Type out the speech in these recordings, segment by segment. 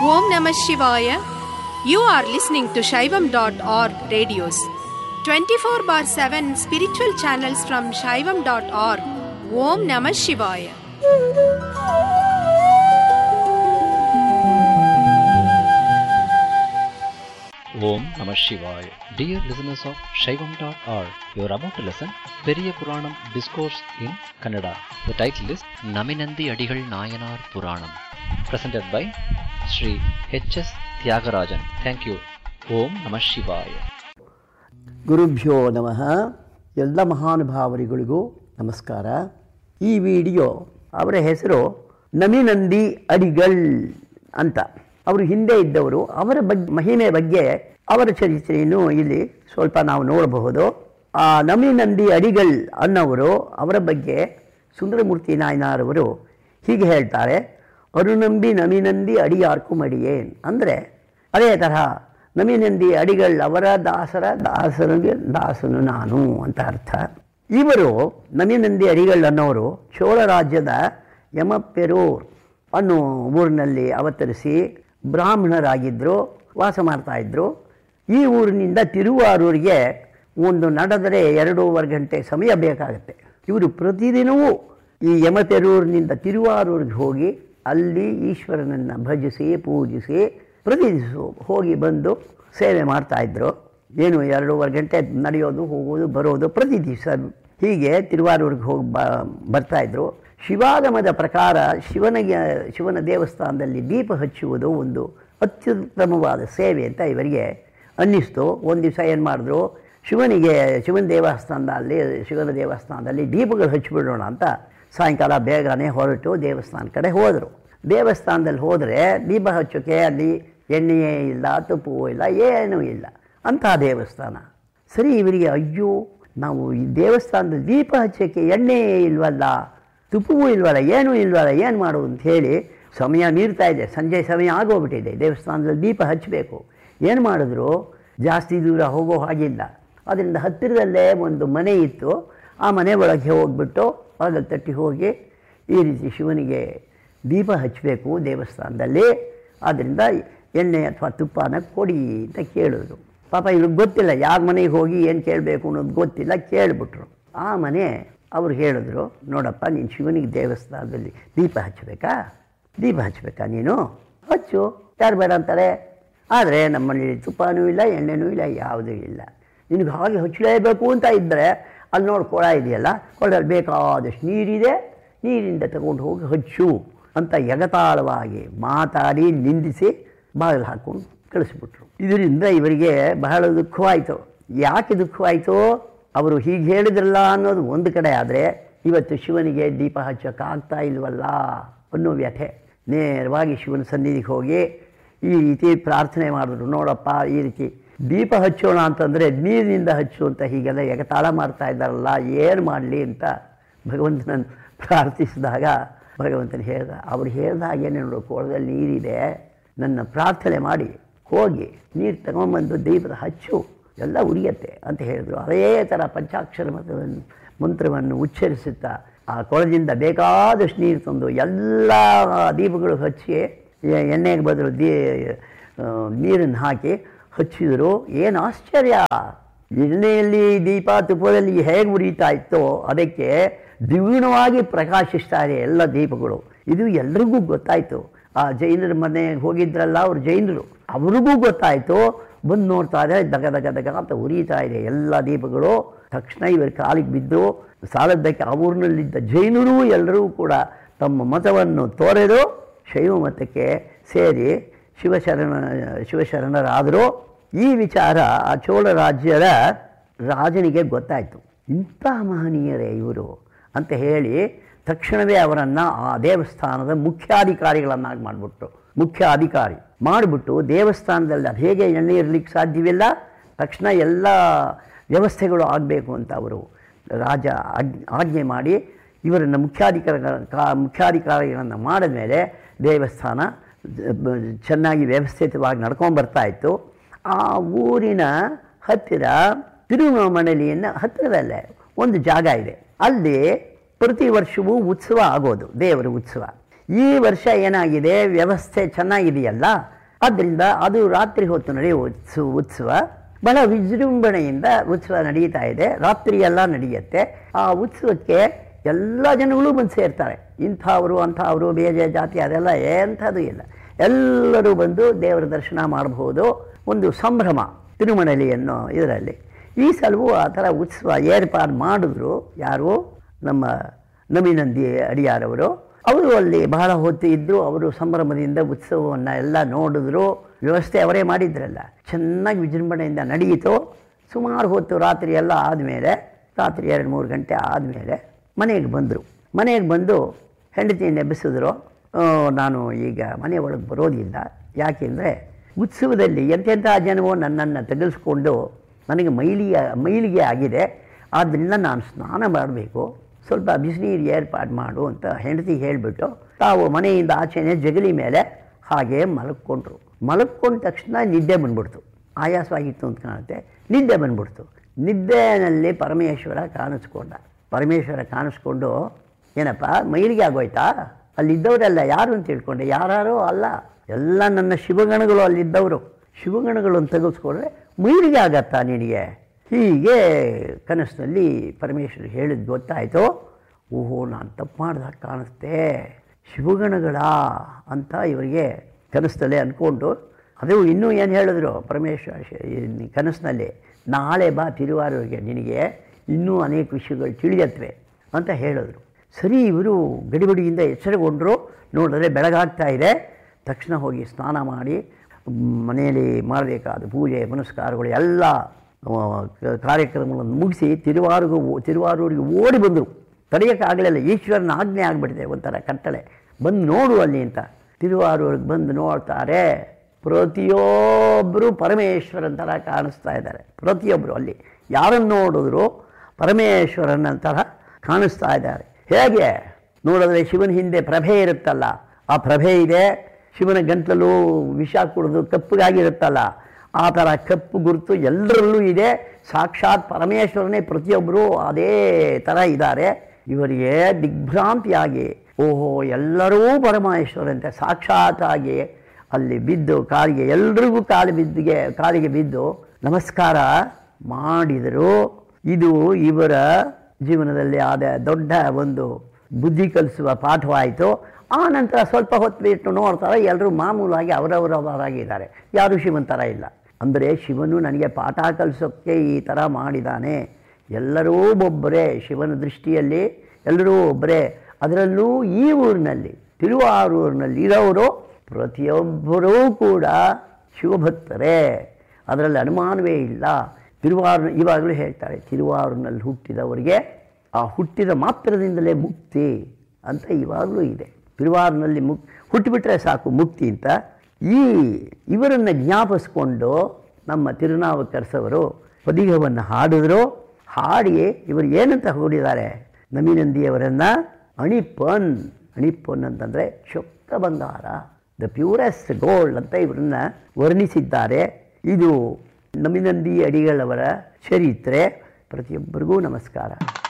Om Namah Shivaya. You are listening to Shaivam.org radios. 24 bar 7 spiritual channels from Shaivam.org. Om Namah Shivaya. Om Namah Shivaya. Dear listeners of Shaivam.org, you are about to listen Periya Puranam Discourse in Kannada. The title is Naminandi Adigal Nayanar Puranam. Presented by Sri H.S. Tyagarajan. Thank you. Om Namah Shivaya. ಗುರುಭ್ಯೋ ನಮಃ ಎಲ್ಲ ಮಹಾನುಭಾವರಿಗಳಿಗೂ ನಮಸ್ಕಾರ ಈ video ಅವರ ಹೆಸರು ನಮಿನಂದಿ ಅಡಿಗಳ್ ಅಂತ ಅವರು ಹಿಂದೆ ಇದ್ದವರು ಅವರ ಬಗ್ಗೆ ಮಹಿಮೆ ಬಗ್ಗೆ ಅವರ ಚರಿತ್ರೆಯನ್ನು ಇಲ್ಲಿ ಸ್ವಲ್ಪ ನಾವು ನೋಡಬಹುದು ಆ ನಮಿನಂದಿ ಅಡಿಗಳ್ ಅನ್ನೋರು ಅವರ ಬಗ್ಗೆ ಸುಂದರಮೂರ್ತಿ ನಾಯನಾರವರು ಹೀಗೆ ಹೇಳ್ತಾರೆ ಅರುನಂಬಿ ನಮಿನಂದಿ ಅಡಿಯಾರ್ಕು ಮಡಿಯೇನ್ ಅಂದರೆ ಅದೇ ತರಹ ನಮಿನಂದಿ ಅಡಿಗಳ್ ಅವರ ದಾಸರ ದಾಸನಿಗೆ ದಾಸನು ನಾನು ಅಂತ ಅರ್ಥ ಇವರು ನಮಿನಂದಿ ಅಡಿಗಳ್ ಅನ್ನೋರು ಚೋಳ ರಾಜ್ಯದ ಯಮಪೆರೂರ್ ಅನ್ನೋ ಊರಿನಲ್ಲಿ ಅವತರಿಸಿ ಬ್ರಾಹ್ಮಣರಾಗಿದ್ದರು ವಾಸ ಮಾಡ್ತಾಯಿದ್ರು ಈ ಊರಿನಿಂದ ತಿರುವಾರೂರಿಗೆ ಒಂದು ನಡೆದರೆ ಎರಡೂವರೆ ಗಂಟೆ ಸಮಯ ಬೇಕಾಗುತ್ತೆ ಇವರು ಪ್ರತಿದಿನವೂ ಈ ಯಮಪೆರೂರಿನಿಂದ ತಿರುವಾರೂರಿಗೆ ಹೋಗಿ ಅಲ್ಲಿ ಈಶ್ವರನನ್ನು ಭಜಿಸಿ ಪೂಜಿಸಿ ಪ್ರತಿದಿನ ಹೋಗಿ ಬಂದು ಸೇವೆ ಮಾಡ್ತಾಯಿದ್ರು ಏನು ಎರಡೂವರೆ ಗಂಟೆ ನಡೆಯೋದು ಹೋಗೋದು ಬರೋದು ಪ್ರತಿ ದಿವಸ ಹೀಗೆ ತಿರುವಾರೂರಿಗೆ ಹೋಗಿ ಬ ಬರ್ತಾಯಿದ್ರು ಶಿವಾಗಮದ ಪ್ರಕಾರ ಶಿವನಿಗೆ ಶಿವನ ದೇವಸ್ಥಾನದಲ್ಲಿ ದೀಪ ಹಚ್ಚುವುದು ಒಂದು ಅತ್ಯುತ್ತಮವಾದ ಸೇವೆ ಅಂತ ಇವರಿಗೆ ಅನ್ನಿಸ್ತು ಒಂದು ದಿವಸ ಏನು ಮಾಡಿದ್ರು ಶಿವನಿಗೆ ಶಿವನ ದೇವಸ್ಥಾನದಲ್ಲಿ ಶಿವನ ದೇವಸ್ಥಾನದಲ್ಲಿ ದೀಪಗಳು ಹಚ್ಚಿಬಿಡೋಣ ಅಂತ ಸಾಯಂಕಾಲ ಬೇಗನೆ ಹೊರಟು ದೇವಸ್ಥಾನ ಕಡೆ ಹೋದರು ದೇವಸ್ಥಾನದಲ್ಲಿ ಹೋದರೆ ದೀಪ ಹಚ್ಚೋಕ್ಕೆ ಅಲ್ಲಿ ಎಣ್ಣೆಯೇ ಇಲ್ಲ ತುಪ್ಪವೂ ಇಲ್ಲ ಏನೂ ಇಲ್ಲ ಅಂಥ ದೇವಸ್ಥಾನ ಸರಿ ಇವರಿಗೆ ಅಯ್ಯೋ ನಾವು ಈ ದೇವಸ್ಥಾನದಲ್ಲಿ ದೀಪ ಹಚ್ಚೋಕ್ಕೆ ಎಣ್ಣೆ ಇಲ್ವಲ್ಲ ತುಪ್ಪವೂ ಇಲ್ವಲ್ಲ ಏನೂ ಇಲ್ವಲ್ಲ ಏನು ಮಾಡೋದು ಅಂತ ಹೇಳಿ ಸಮಯ ಮೀರ್ತಾ ಇದೆ ಸಂಜೆ ಸಮಯ ಆಗೋಗ್ಬಿಟ್ಟಿದೆ ದೇವಸ್ಥಾನದಲ್ಲಿ ದೀಪ ಹಚ್ಚಬೇಕು ಏನು ಮಾಡಿದ್ರು ಜಾಸ್ತಿ ದೂರ ಹೋಗೋ ಹಾಗಿಲ್ಲ ಅದರಿಂದ ಹತ್ತಿರದಲ್ಲೇ ಒಂದು ಮನೆ ಇತ್ತು ಆ ಮನೆ ಒಳಗೆ ಹೋಗ್ಬಿಟ್ಟು ಬಾಗಿಲು ತಟ್ಟಿ ಹೋಗಿ ಈ ರೀತಿ ಶಿವನಿಗೆ ದೀಪ ಹಚ್ಚಬೇಕು ದೇವಸ್ಥಾನದಲ್ಲಿ ಆದ್ದರಿಂದ ಎಣ್ಣೆ ಅಥವಾ ತುಪ್ಪನ ಕೊಡಿ ಅಂತ ಕೇಳಿದ್ರು ಪಾಪ ಇವ್ರಿಗೆ ಗೊತ್ತಿಲ್ಲ ಯಾರ ಮನೆಗೆ ಹೋಗಿ ಏನು ಕೇಳಬೇಕು ಅನ್ನೋದು ಗೊತ್ತಿಲ್ಲ ಕೇಳಿಬಿಟ್ರು ಆ ಮನೆ ಅವ್ರು ಹೇಳಿದ್ರು ನೋಡಪ್ಪ ನೀನು ಶಿವನಿಗೆ ದೇವಸ್ಥಾನದಲ್ಲಿ ದೀಪ ಹಚ್ಚಬೇಕಾ ದೀಪ ಹಚ್ಚಬೇಕಾ ನೀನು ಹಚ್ಚು ಯಾರು ಬೇಡ ಅಂತಾರೆ ಆದರೆ ನಮ್ಮಲ್ಲಿ ತುಪ್ಪನೂ ಇಲ್ಲ ಎಣ್ಣೆನೂ ಇಲ್ಲ ಯಾವುದೂ ಇಲ್ಲ ನಿನಗೆ ಹಾಗೆ ಹಚ್ಚಲೇಬೇಕು ಅಂತ ಇದ್ದರೆ ಅಲ್ಲಿ ನೋಡಿ ಕೊಳ ಇದೆಯಲ್ಲ ಕೊಳದಲ್ಲಿ ಬೇಕಾದಷ್ಟು ನೀರಿದೆ ನೀರಿಂದ ತಗೊಂಡು ಹೋಗಿ ಹಚ್ಚು ಅಂತ ಎಗತಾಳವಾಗಿ ಮಾತಾಡಿ ನಿಂದಿಸಿ ಬಾಗಿಲು ಹಾಕ್ಕೊಂಡು ಕಳಿಸ್ಬಿಟ್ರು ಇದರಿಂದ ಇವರಿಗೆ ಬಹಳ ದುಃಖವಾಯಿತು ಯಾಕೆ ದುಃಖವಾಯಿತು ಅವರು ಹೀಗೆ ಹೇಳಿದ್ರಲ್ಲ ಅನ್ನೋದು ಒಂದು ಕಡೆ ಆದರೆ ಇವತ್ತು ಶಿವನಿಗೆ ದೀಪ ಹಚ್ಚೋಕ್ಕಾಗ್ತಾ ಇಲ್ವಲ್ಲ ಅನ್ನೋ ವ್ಯಥೆ ನೇರವಾಗಿ ಶಿವನ ಸನ್ನಿಧಿಗೆ ಹೋಗಿ ಈ ರೀತಿ ಪ್ರಾರ್ಥನೆ ಮಾಡಿದ್ರು ನೋಡಪ್ಪ ಈ ರೀತಿ ದೀಪ ಹಚ್ಚೋಣ ಅಂತಂದರೆ ನೀರಿನಿಂದ ಹಚ್ಚು ಅಂತ ಹೀಗೆಲ್ಲ ಎಗತಾಳ ಮಾಡ್ತಾ ಇದ್ದಾರಲ್ಲ ಏನು ಮಾಡಲಿ ಅಂತ ಭಗವಂತನನ್ನು ಪ್ರಾರ್ಥಿಸಿದಾಗ ಭಗವಂತನ ಹೇಳ್ದ ಅವ್ರು ಹೇಳ್ದ ಹಾಗೇನೆ ನೋಡು ಕೊಳದಲ್ಲಿ ನೀರಿದೆ ನನ್ನ ಪ್ರಾರ್ಥನೆ ಮಾಡಿ ಹೋಗಿ ನೀರು ತಗೊಂಬಂದು ದೀಪದ ಹಚ್ಚು ಎಲ್ಲ ಉರಿಯತ್ತೆ ಅಂತ ಹೇಳಿದ್ರು ಅದೇ ಥರ ಪಂಚಾಕ್ಷರ ಮಂತ್ರವನ್ನು ಮಂತ್ರವನ್ನು ಉಚ್ಚರಿಸುತ್ತಾ ಆ ಕೊಳದಿಂದ ಬೇಕಾದಷ್ಟು ನೀರು ತಂದು ಎಲ್ಲ ದೀಪಗಳು ಹಚ್ಚಿ ಎ- ಎಣ್ಣೆಗೆ ಬದಲು ದೀ ನೀರನ್ನು ಹಾಕಿ ಹಚ್ಚಿದ್ರು ಏನು ಆಶ್ಚರ್ಯ ಎಣ್ಣೆಯಲ್ಲಿ ದೀಪ ತುಪ್ಪದಲ್ಲಿ ಹೇಗೆ ಉರಿತಾ ಇತ್ತೋ ಅದಕ್ಕೆ ದ್ವಿಗುಣವಾಗಿ ಪ್ರಕಾಶಿಸ್ತಾ ಇದೆ ಎಲ್ಲ ದೀಪಗಳು ಇದು ಎಲ್ರಿಗೂ ಗೊತ್ತಾಯಿತು ಆ ಜೈನರ ಮನೆಗೆ ಹೋಗಿದ್ರಲ್ಲ ಅವ್ರು ಜೈನರು ಅವ್ರಿಗೂ ಗೊತ್ತಾಯಿತು ಬಂದು ನೋಡ್ತಾ ಇದ್ದಾರೆ ದಗ ದಗ ದಗ ಅಂತ ಉರಿತಾ ಇದೆ ಎಲ್ಲ ದೀಪಗಳು ತಕ್ಷಣ ಇವರು ಕಾಲಿಗೆ ಬಿದ್ದು ಸಾಲದ್ದಕ್ಕೆ ಆ ಊರಿನಲ್ಲಿದ್ದ ಜೈನರು ಎಲ್ಲರೂ ಕೂಡ ತಮ್ಮ ಮತವನ್ನು ತೋರೆದು ಶೈವ ಮತಕ್ಕೆ ಸೇರಿ ಶಿವಶರಣ ಶಿವಶರಣರಾದರು ಈ ವಿಚಾರ ಆ ಚೋಳ ರಾಜ್ಯದ ರಾಜನಿಗೆ ಗೊತ್ತಾಯಿತು ಇಂತಹ ಮಹನೀಯರೇ ಇವರು ಅಂತ ಹೇಳಿ ತಕ್ಷಣವೇ ಅವರನ್ನು ಆ ದೇವಸ್ಥಾನದ ಮುಖ್ಯಾಧಿಕಾರಿಗಳನ್ನಾಗಿ ಮಾಡಿಬಿಟ್ರು ಮುಖ್ಯ ಅಧಿಕಾರಿ ಮಾಡಿಬಿಟ್ಟು ದೇವಸ್ಥಾನದಲ್ಲಿ ಅದು ಹೇಗೆ ಎಣ್ಣೆ ಇರಲಿಕ್ಕೆ ಸಾಧ್ಯವಿಲ್ಲ ತಕ್ಷಣ ಎಲ್ಲ ವ್ಯವಸ್ಥೆಗಳು ಆಗಬೇಕು ಅಂತ ಅವರು ರಾಜ ಆಜ್- ಆಜ್ಞೆ ಮಾಡಿ ಇವರನ್ನು ಮುಖ್ಯಾಧಿಕಾರಿ ಕಾ ಮುಖ್ಯಾಧಿಕಾರಿಗಳನ್ನು ಮಾಡಿದ ಮೇಲೆ ದೇವಸ್ಥಾನ ಬ- ಚೆನ್ನಾಗಿ ವ್ಯವಸ್ಥಿತವಾಗಿ ನಡ್ಕೊಂಡು ಬರ್ತಾ ಇತ್ತು ಆ ಊರಿನ ಹತ್ತಿರ ತಿರುಮಣಲಿಯನ್ನು ಹತ್ತಿರದಲ್ಲೇ ಒಂದು ಜಾಗ ಇದೆ ಅಲ್ಲಿ ಪ್ರತಿ ವರ್ಷವೂ ಉತ್ಸವ ಆಗೋದು ದೇವರ ಉತ್ಸವ ಈ ವರ್ಷ ಏನಾಗಿದೆ ವ್ಯವಸ್ಥೆ ಚೆನ್ನಾಗಿದೆಯಲ್ಲ ಆದ್ದರಿಂದ ಅದು ರಾತ್ರಿ ಹೊತ್ತು ನಡೆಯುವ ಉತ್ಸವ ಉತ್ಸವ ಬಹಳ ವಿಜೃಂಭಣೆಯಿಂದ ಉತ್ಸವ ನಡೀತಾ ಇದೆ ರಾತ್ರಿ ಎಲ್ಲ ನಡೆಯುತ್ತೆ ಆ ಉತ್ಸವಕ್ಕೆ ಎಲ್ಲ ಜನಗಳು ಬಂದು ಸೇರ್ತಾರೆ ಇಂಥವರು ಅಂಥವರು ಬೇಜೆ ಜಾತಿ ಅದೆಲ್ಲ ಎಂಥದ್ದು ಇಲ್ಲ ಎಲ್ಲರೂ ಬಂದು ದೇವರ ದರ್ಶನ ಮಾಡಬಹುದು ಒಂದು ಸಂಭ್ರಮ ತಿರುಮಣಲಿ ಅನ್ನೋ ಇದರಲ್ಲಿ ಈ ಸಲವೂ ಆ ಥರ ಉತ್ಸವ ಏರ್ಪಾಡು ಮಾಡಿದ್ರು ಯಾರು ನಮ್ಮ ನಮಿನಂದಿ ಅಡಿಯಾರವರು ಅವರು ಅಲ್ಲಿ ಬಹಳ ಹೊತ್ತು ಇದ್ದರು ಅವರು ಸಂಭ್ರಮದಿಂದ ಉತ್ಸವವನ್ನು ಎಲ್ಲ ನೋಡಿದ್ರು ವ್ಯವಸ್ಥೆ ಅವರೇ ಮಾಡಿದ್ರಲ್ಲ ಚೆನ್ನಾಗಿ ವಿಜೃಂಭಣೆಯಿಂದ ನಡೆಯಿತು ಸುಮಾರು ಹೊತ್ತು ರಾತ್ರಿ ಎಲ್ಲ ಆದಮೇಲೆ ರಾತ್ರಿ ಎರಡು ಮೂರು ಗಂಟೆ ಆದಮೇಲೆ ಮನೆಗೆ ಬಂದರು ಮನೆಗೆ ಬಂದು ಹೆಂಡತಿಯನ್ನು ಎಬ್ಬಿಸಿದ್ರು ಆ, ನಾನು ಈಗ ಮನೆ ಒಳಗೆ ಬರೋದಿಲ್ಲ ಯಾಕೆಂದರೆ ಉತ್ಸವದಲ್ಲಿ ಎಂತೆಂಥ ಜನವು ನನ್ನನ್ನು ತೆಗೆಸ್ಕೊಂಡು ನನಗೆ ಮೈಲಿಗೆ ಮೈಲಿಗೆ ಆಗಿದೆ ಆದ್ದರಿಂದ ನಾನು ಸ್ನಾನ ಮಾಡಬೇಕು ಸ್ವಲ್ಪ ಬಿಸಿನೀರು ಏರ್ಪಾಡು ಮಾಡು ಅಂತ ಹೆಂಡತಿ ಹೇಳಿಬಿಟ್ಟು ತಾವು ಮನೆಯಿಂದ ಆಚೆನೆ ಜಗಲಿ ಮೇಲೆ ಹಾಗೆ ಮಲಕ್ಕೊಂಡ್ರು ಮಲಕ್ಕೊಂಡ ತಕ್ಷಣ ನಿದ್ದೆ ಬಂದ್ಬಿಡ್ತು ಆಯಾಸವಾಗಿತ್ತು ಅಂತ ಕಾಣುತ್ತೆ ನಿದ್ದೆ ಬಂದ್ಬಿಡ್ತು ನಿದ್ದೆನಲ್ಲಿ ಪರಮೇಶ್ವರ ಕಾಣಿಸ್ಕೊಂಡ ಪರಮೇಶ್ವರ ಕಾಣಿಸ್ಕೊಂಡು ಏನಪ್ಪ ಮೈಲಿಗೆ ಆಗೋಯ್ತಾ ಅಲ್ಲಿದ್ದವರೆಲ್ಲ ಯಾರು ಅಂತ ತಿಳ್ಕೊಂಡೆ ಯಾರು ಅಲ್ಲ ಎಲ್ಲ ನನ್ನ ಶಿವಗಣಗಳು ಅಲ್ಲಿದ್ದವರು ಶಿವಗಣಗಳನ್ನು ತೆಗೆಸ್ಕೊಂಡ್ರೆ ಮೈಲಿಗೆ ಆಗತ್ತಾ ನಿನಗೆ ಹೀಗೆ ಕನಸಿನಲ್ಲಿ ಪರಮೇಶ್ವರ ಹೇಳಿದ್ದು ಗೊತ್ತಾಯಿತು ಓಹೋ ನಾನು ತಪ್ಪು ಮಾಡ್ದಾಗ ಕಾಣಿಸ್ತೆ ಶಿವಗಣಗಳ ಅಂತ ಇವರಿಗೆ ಕನಸಿನಲ್ಲೇ ಅಂದ್ಕೊಂಡು ಅದು ಇನ್ನೂ ಏನು ಹೇಳಿದ್ರು ಪರಮೇಶ್ವರ ಶಿ- ಈ ಕನಸಿನಲ್ಲಿ ನಾಳೆ ಬಾ ತಿರುವಾರೂರಿಗೆ ನಿನಗೆ ಇನ್ನೂ ಅನೇಕ ವಿಷಯಗಳು ತಿಳಿಯತ್ವೆ ಅಂತ ಹೇಳಿದ್ರು ಸರಿ ಇವರು ಗಡಿಬಿಡಿಯಿಂದ ಎಚ್ಚರಗೊಂಡರು ನೋಡಿದ್ರೆ ಬೆಳಗಾಗ್ತಾ ಇದೆ ತಕ್ಷಣ ಹೋಗಿ ಸ್ನಾನ ಮಾಡಿ ಮನೆಯಲ್ಲಿ ಮಾಡಬೇಕಾದ ಪೂಜೆ ಪುನಸ್ಕಾರಗಳು ಎಲ್ಲ ಆ, ಕ- ಕಾರ್ಯಕ್ರಮಗಳನ್ನು ಮುಗಿಸಿ ತಿರುವಾರಿಗೂ ತಿರುವಾರೂರಿಗೆ ಓಡಿ ಬಂದರು ತಡೆಯೋಕ್ಕಾಗಲಿಲ್ಲ ಈಶ್ವರನ ಆಜ್ಞೆ ಆಗಿಬಿಟ್ಟಿದೆ ಒಂಥರ ಕಟ್ಟಳೆ ಬಂದು ನೋಡು ಅಲ್ಲಿ ಅಂತ ತಿರುವಾರೂರಿಗೆ ಬಂದು ನೋಡ್ತಾರೆ ಪ್ರತಿಯೊಬ್ಬರು ಪರಮೇಶ್ವರನ ಥರ ಕಾಣಿಸ್ತಾ ಇದ್ದಾರೆ ಪ್ರತಿಯೊಬ್ಬರು ಅಲ್ಲಿ ಯಾರನ್ನು ನೋಡಿದ್ರು ಪರಮೇಶ್ವರನ ಥರ ಕಾಣಿಸ್ತಾ ಇದ್ದಾರೆ ಹೇಗೆ ನೋಡಿದ್ರೆ ಶಿವನ ಹಿಂದೆ ಪ್ರಭೆ ಇರುತ್ತಲ್ಲ ಆ ಪ್ರಭೆ ಇದೆ ಶಿವನ ಗಂಟಲು ವಿಷ ಕುಡಿದು ಕಪ್ಪಗಾಗಿರುತ್ತಲ್ಲ ಆ ಥರ ಕಪ್ಪು ಗುರುತು ಎಲ್ಲರಲ್ಲೂ ಇದೆ ಸಾಕ್ಷಾತ್ ಪರಮೇಶ್ವರನೇ ಪ್ರತಿಯೊಬ್ಬರು ಅದೇ ಥರ ಇದ್ದಾರೆ ಇವರಿಗೆ ದಿಗ್ಭ್ರಾಂತಿಯಾಗಿ ಓಹೋ ಎಲ್ಲರೂ ಪರಮೇಶ್ವರಂತೆ ಸಾಕ್ಷಾತ್ತಾಗಿ ಅಲ್ಲಿ ಬಿದ್ದು ಕಾಲಿಗೆ ಎಲ್ರಿಗೂ ಕಾಲು ಬಿದ್ದಿಗೆ ಕಾಲಿಗೆ ಬಿದ್ದು ನಮಸ್ಕಾರ ಮಾಡಿದರು ಇದು ಇವರ ಜೀವನದಲ್ಲಿ ಆದ ದೊಡ್ಡ ಒಂದು ಬುದ್ಧಿ ಕಲಿಸುವ ಪಾಠವಾಯಿತು ಆ ನಂತರ ಸ್ವಲ್ಪ ಹೊತ್ತು ಬಿಟ್ಟು ನೋಡ್ತಾರೆ ಎಲ್ಲರೂ ಮಾಮೂಲಾಗಿ ಅವರವರವರಾಗಿದ್ದಾರೆ ಯಾರೂ ಶಿವನ ಥರ ಇಲ್ಲ ಅಂದರೆ ಶಿವನು ನನಗೆ ಪಾಠ ಕಲಿಸೋಕ್ಕೆ ಈ ಥರ ಮಾಡಿದ್ದಾನೆ ಎಲ್ಲರೂ ಒಬ್ಬರೇ ಶಿವನ ದೃಷ್ಟಿಯಲ್ಲಿ ಎಲ್ಲರೂ ಒಬ್ಬರೇ ಅದರಲ್ಲೂ ಈ ಊರಿನಲ್ಲಿ ತಿರುವಾರೂರಿನಲ್ಲಿ ಇರೋರು ಪ್ರತಿಯೊಬ್ಬರೂ ಕೂಡ ಶಿವಭಕ್ತರೇ ಅದರಲ್ಲಿ ಅನುಮಾನವೇ ಇಲ್ಲ ತಿರುವಾರು ಇವಾಗಲೂ ಹೇಳ್ತಾರೆ ತಿರುವಾರೂರಿನಲ್ಲಿ ಹುಟ್ಟಿದವರಿಗೆ ಆ ಹುಟ್ಟಿದ ಮಾತ್ರದಿಂದಲೇ ಮುಕ್ತಿ ಅಂತ ಇವಾಗಲೂ ಇದೆ ತಿರುವಾರೂರಿನಲ್ಲಿ ಮುಕ್ ಹುಟ್ಟಿಬಿಟ್ರೆ ಸಾಕು ಮುಕ್ತಿ ಅಂತ ಈ ಇವರನ್ನು ಜ್ಞಾಪಿಸ್ಕೊಂಡು ನಮ್ಮ ತಿರುನಾವುಕರ್ಸವರು ಪದಿಗವನ್ನು ಹಾಡಿದ್ರು ಹಾಡಿ ಇವರು ಏನಂತ ಹೊಡಿದ್ದಾರೆ ನಮಿನಂದಿಯವರನ್ನು ಅಣಿಪನ್ ಅಣಿಪನ್ ಅಂತಂದರೆ ಚೊಕ್ಕ ಬಂಗಾರ ದ ಪ್ಯೂರೆಸ್ಟ್ ಗೋಲ್ಡ್ ಅಂತ ಇವರನ್ನ ವರ್ಣಿಸಿದ್ದಾರೆ ಇದು ನಮಿನಂದಿ ಅಡಿಗಳವರ ಚರಿತ್ರೆ ಪ್ರತಿಯೊಬ್ಬರಿಗೂ ನಮಸ್ಕಾರ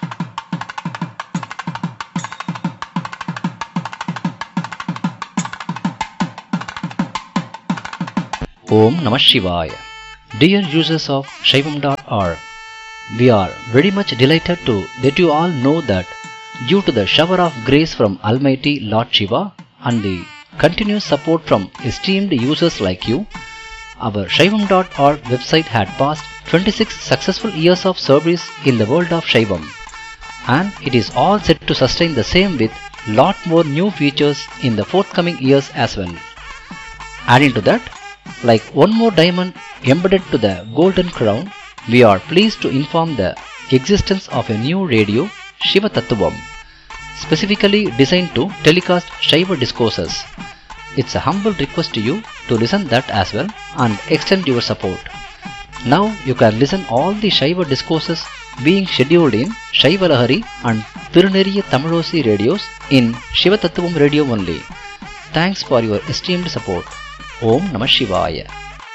Om Namah Shivaya. Dear users of Shaivam.org, we are very much delighted to let you all know that due to the shower of grace from Almighty Lord Shiva and the continuous support from esteemed users like you, our Shaivam.org website had passed 26 successful years of service in the world of Shaivam and it is all set to sustain the same with lot more new features in the forthcoming years as well. Adding to that, like one more diamond embedded to the golden crown, we are pleased to inform the existence of a new radio, Shiva Tattvam, specifically designed to telecast Shiva discourses. It's a humble request to you to listen that as well and extend your support. Now you can listen all the Shaiva discourses being scheduled in Shaiva Lahari and Tiruneriya Tamilosi radios in Shiva Tattvam radio only. Thanks for your esteemed support. Om Namah Shivaya.